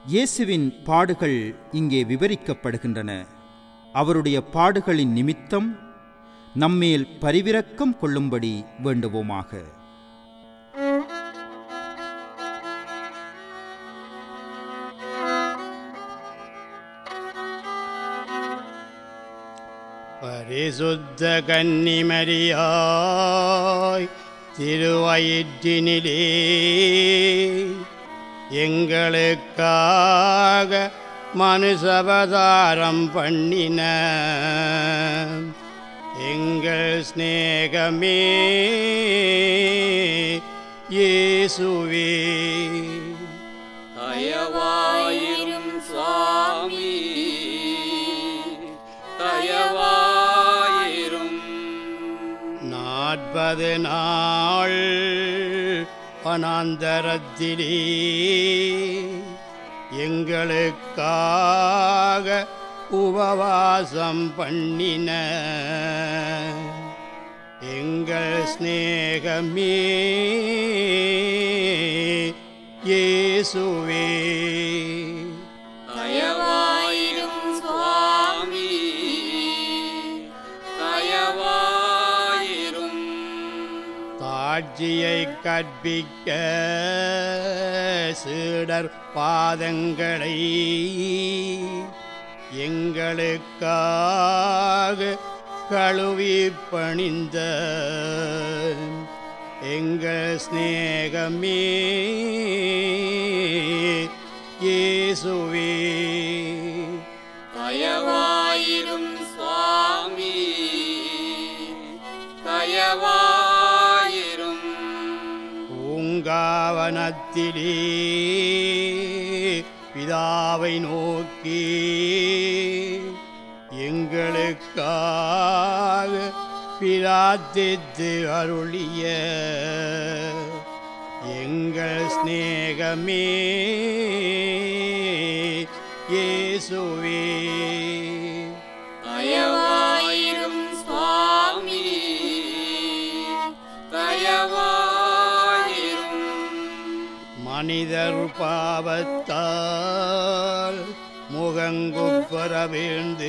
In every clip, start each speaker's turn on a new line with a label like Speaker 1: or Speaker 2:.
Speaker 1: இயேசுவின் பாடுகள் இங்கே விவரிக்கப்படுகின்றன அவருடைய பாடுகளின் நிமித்தம் நம்மேல் பரிவிரக்கம் கொள்ளும்படி வேண்டுவோமாக
Speaker 2: பரிசுத்த கன்னிமரியாய் திருவயிற்றினிலே எங்களுக்காக மனுஷவதாரம் பண்ணின எங்கள் சிநேகமே இயேசுவே
Speaker 3: தயவாயிரும் சுவாமி தயவாயிரும்
Speaker 2: நாற்பது நாள் வனாந்தரத்திலே எங்களுக்காக உபவாசம் பண்ணின எங்கள் சிநேகமே இயேசுவே
Speaker 3: தயவாயிரும் சுவாமி தயவாயிரும்
Speaker 2: தாட்சியை கற்பிக்க சீடர் பாதங்களை எங்களுக்காக கழுவி பணிந்த எங்கள் சிநேகமே இயேசுவே
Speaker 3: தயவாயிரும் சுவாமி தயவாயிரும்
Speaker 2: பூங்காவனத்திலே பிதாவை நோக்கி எங்களுக்காக பிரார்த்தித்து அருளிய எங்கள் சிநேகமே இயேசுவே
Speaker 3: தயவாயிரும் சுவாமி தயவாயிரும்
Speaker 2: மனிதர் பாவத்தால் முகங்குப்புற வீழ்ந்து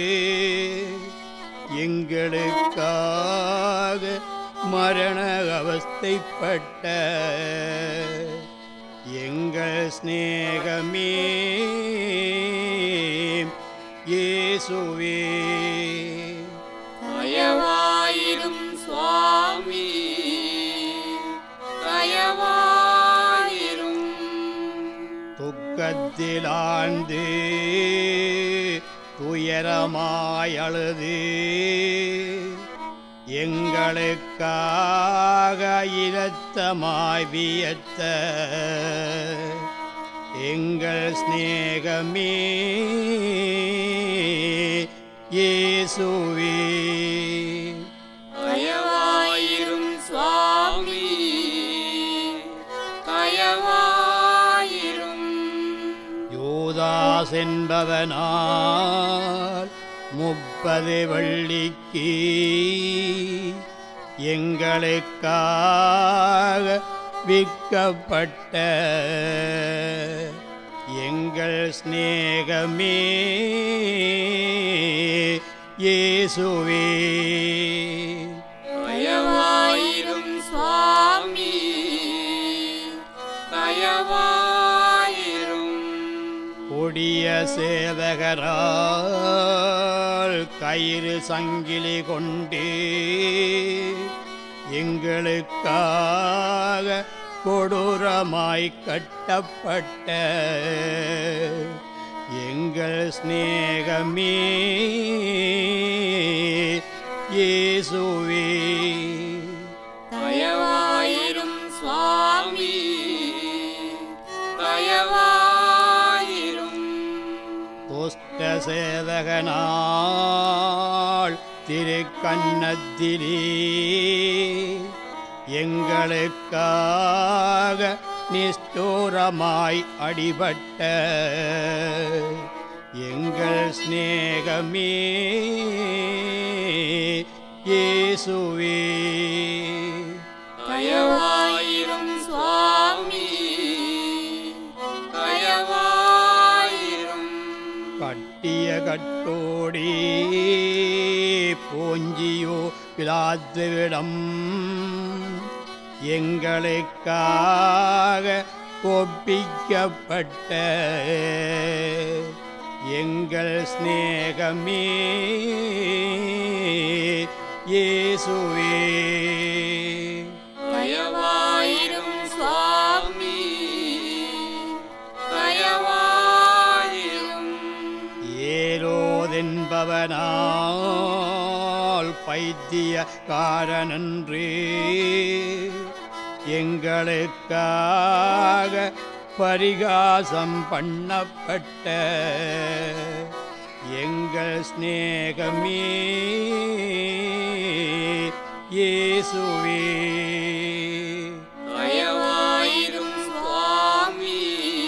Speaker 2: எங்களுக்காக மரண அவஸ்தைப்பட்ட எங்கள் சிநேகமே இயேசுவே
Speaker 3: தயவாயிரும் சுவாமி தயவாயிரும்
Speaker 2: துக்கத்தில் ஆழ்ந்து துயரமாய் அழுது எங்களுக்காக இரத்தமாய் வியத்த எங்கள் சிநேகமே இயேசுவே
Speaker 3: தயவாயிரும் சுவாமி தயவாயிரும்
Speaker 2: யூதாஸ் என்பவனால் முப்பது வள்ளிக்கு எங்களுக்காக விற்கப்பட்ட எங்கள் சிநேகமே இயேசுவே
Speaker 3: தயவாயிரும் சுவாமி தயவாயிரும்
Speaker 2: கொடிய சேவகரால் கயிறு சங்கிலி கொண்டு எங்களுக்காக கொடூரமாய் கட்டப்பட்ட எங்கள் சிநேகமே இயேசுவே
Speaker 3: தயவாயிரும் சுவாமி தயவாயிரும்
Speaker 2: துஷ்ட சேதகனாள் திருக்கண்ணத்திலே எங்களுக்காக நிஷ்டூரமாய் அடிபட்ட எங்கள் சிநேகமே இயேசுவே
Speaker 3: தயவாயிரும் சுவாமி தயவாயிரும்
Speaker 2: கட்டோடி போஞ்சியோ பிலாத்துவிடம் எங்களுக்காக ஒப்பிக்கப்பட்ட எங்கள் சிநேகமே இயேசுவே
Speaker 3: தயவாயிரும் சுவாமி தயவாயிரும்
Speaker 2: ஏரோதென்பவனால் பைத்திய காரணன்று எங்களுக்காக பரிகாசம் பண்ணப்பட்ட எங்கள் சிநேகமே இயேசுவே
Speaker 3: தயவாயிரும் சுவாமி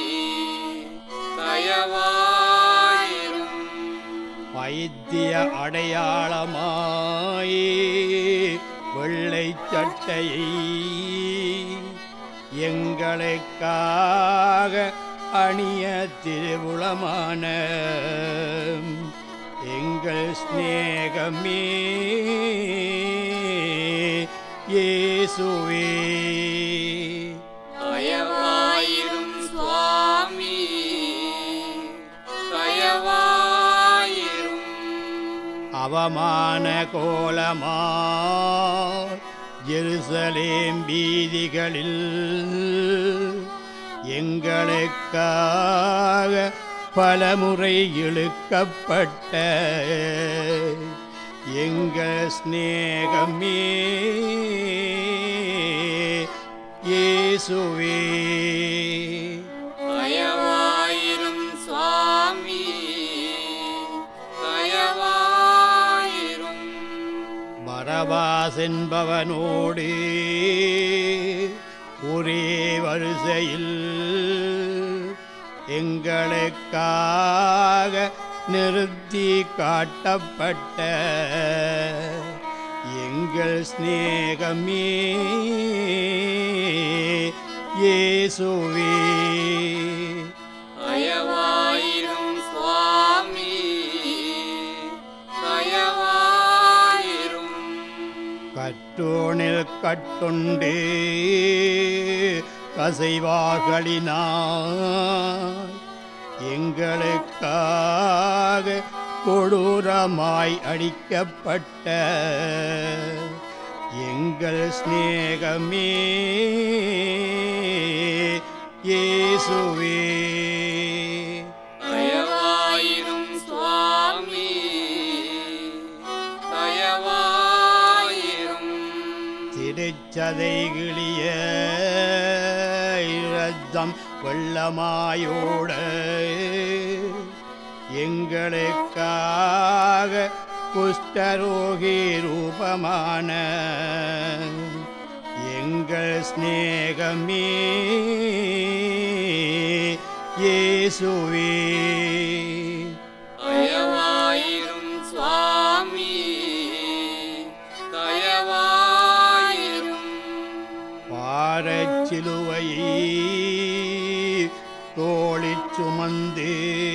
Speaker 3: தயவாயிரும்
Speaker 2: வைத்திய அடையாளமாய் வெள்ளை சட்டையை எங்களுக்காக அணிய திருவுளமான எங்கள் சிநேகமே இயேசுவே
Speaker 3: தயவாயிரும் சுவாமி தயவாயிரும்
Speaker 2: அவமான கோலமா ஜெருசலேம் வீதிகளில் எங்களுக்காக பலமுறை இழுக்கப்பட்ட எங்கள் சிநேகமே இயேசுவே
Speaker 3: தயவாயிரும் சுவாமி தயவாயிரும்
Speaker 2: பரபாஸ் என்பவனோடு ஒரே வரிசையில் எங்களுக்காக நிறுத்தி காட்டப்பட்ட எங்கள் சிநேகமே இயேசுவே
Speaker 3: தயவாயிரும் சுவாமி தயவாயிரும்
Speaker 2: கற்றோனில் கட்டுண்டு கசைவார்களினால் எங்களுக்காக கொடூரமாய் அடிக்கப்பட்ட எங்கள் சிநேகமே இயேசுவே
Speaker 3: தயவாயிரும் சுவாமி தயவாயிரும்
Speaker 2: திருச்சதைகிளிய இரத்தம் வெள்ளமாயோட எங்களுக்காக குஷ்டரோகி ரூபமான எங்கள் சிநேகமே இயேசுவே
Speaker 3: தயவாயிரும் சுவாமி தயவாயிரும்
Speaker 2: பாரச்சிலுவையை தோளிற் சுமந்து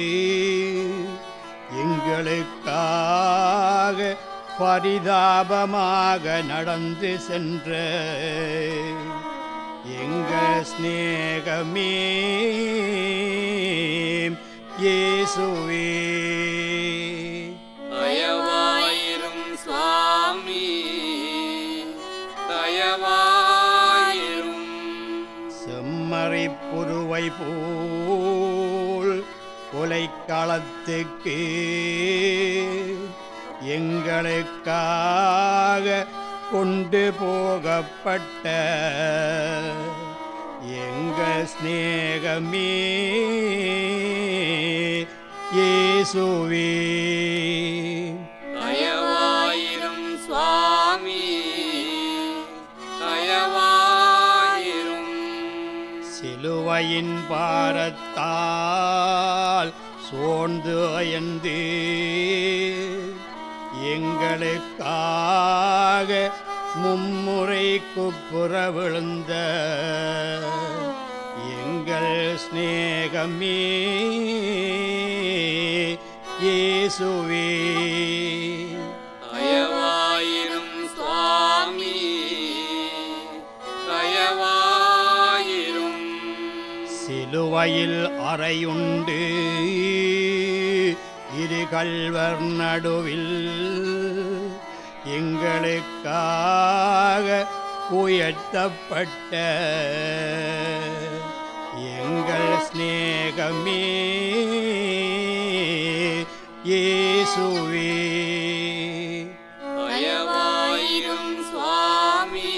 Speaker 2: எங்களுக்காக பரிதாபமாக நடந்து சென்ற எங்கள் சிநேகமே இயேசுவே
Speaker 3: தயவாயிரும் சுவாமி தயவாயிரும்
Speaker 2: செம்மறி புருவை போல் கொலைக்களத்துக்கு எங்களுக்காக கொண்டு போகப்பட்ட எங்கள் சிநேகமே இயேசுவே
Speaker 3: தயவாயிரும் சுவாமி தயவாயிரும்
Speaker 2: சிலுவையின் பாரத்தால் சோர்ந்து அயர்ந்து எங்களுக்காக மும்முறை குப்புற விழுந்த எங்கள் சிநேகமே இயேசுவே
Speaker 3: தயவாயிரும் சுவாமி தயவாயிரும்
Speaker 2: சிலுவையில் அறையுண்டு இரு கல்வர் நடுவில் எங்களுக்காக உயர்த்தப்பட்ட எங்கள் சிநேகமே இயேசுவே
Speaker 3: தயவாயிரும் சுவாமி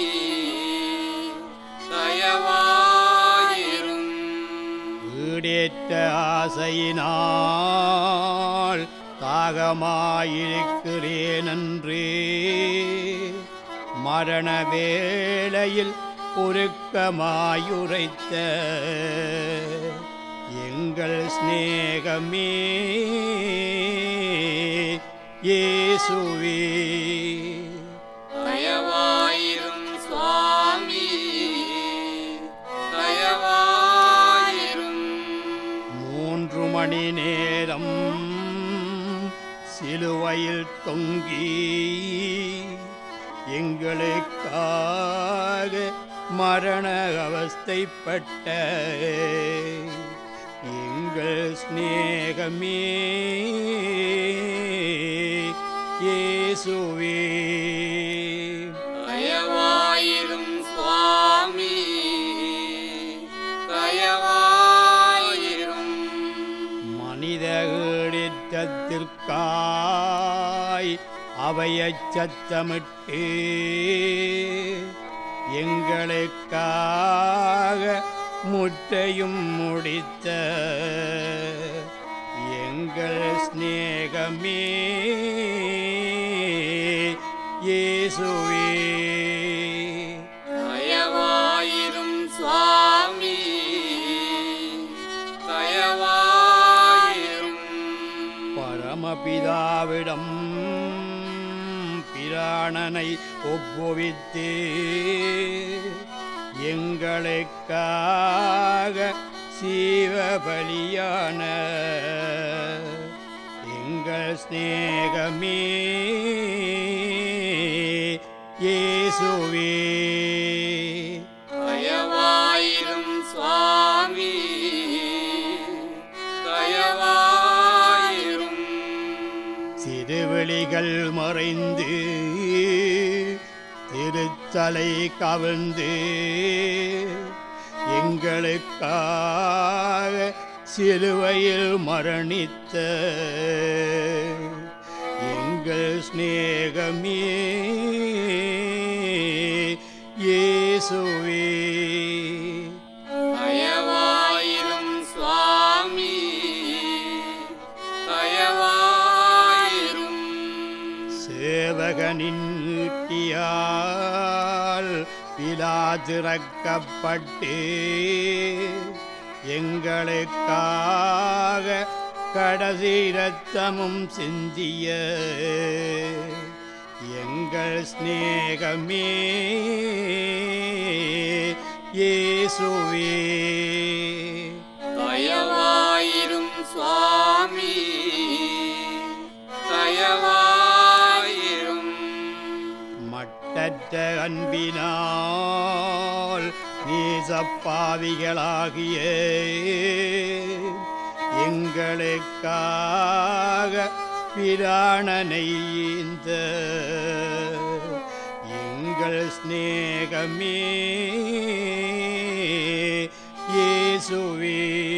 Speaker 3: தயவாயிரும்
Speaker 2: ஈடேற்ற ஆசையினால் தாகமாயிருக்கிறேன் என்று மரண வேளையில் உருக்கமாயுரைத்த எங்கள் சிநேகமே இயேசுவே
Speaker 3: தயவாயிரும் சுவாமி தயவாயிரும்
Speaker 2: மூன்று மணி நேரம் சிலுவையில் தொங்கி எங்களுக்காக மரண அவஸ்தைப்பட்ட எங்கள் சிநேகமே இயேசுவே
Speaker 3: தயவாயிரும் சுவாமி தயவாயிரும்
Speaker 2: மனித ஈடித்தத்திற்காய் அவையச் சத்தமிட்டு எங்களுக்காக முற்றையும் முடித்த எங்கள் சிநேகமே இயேசுவே
Speaker 3: தயவாயிரும் சுவாமி தயவாயிரும்
Speaker 2: பரமபிதாவிடம் பிராணனை ஒப்புவித்து எங்களுக்காக சீவபலியான எங்கள் சிநேகமே இயேசுவே
Speaker 3: தயவாயிரும் சுவாமி தயவாயிரும்
Speaker 2: திருவெளிகள் மறைந்து திருத்தலை கவிழ்ந்து எங்களுக்காக சிலுவையில் மரணித்த எங்கள் சிநேகமே இயேசுவே
Speaker 3: தயவாயிரும் சுவாமி தயவாயிரும்
Speaker 2: சேவகனின் ஈட்டியால் பிலாதிறக்கப்பட்டு எங்களுக்காக கடைசி ரத்தமும் சிந்திய எங்கள் சிநேகமே இயேசுவே
Speaker 3: தயவாயிரும் சுவாமி தயவாயிரும்
Speaker 2: மட்டற்ற அன்பினால் நீசப்பாவிகளாகிய எங்களுக்காக பிராணனை ஈந்த எங்கள் சிநேகமே இயேசுவே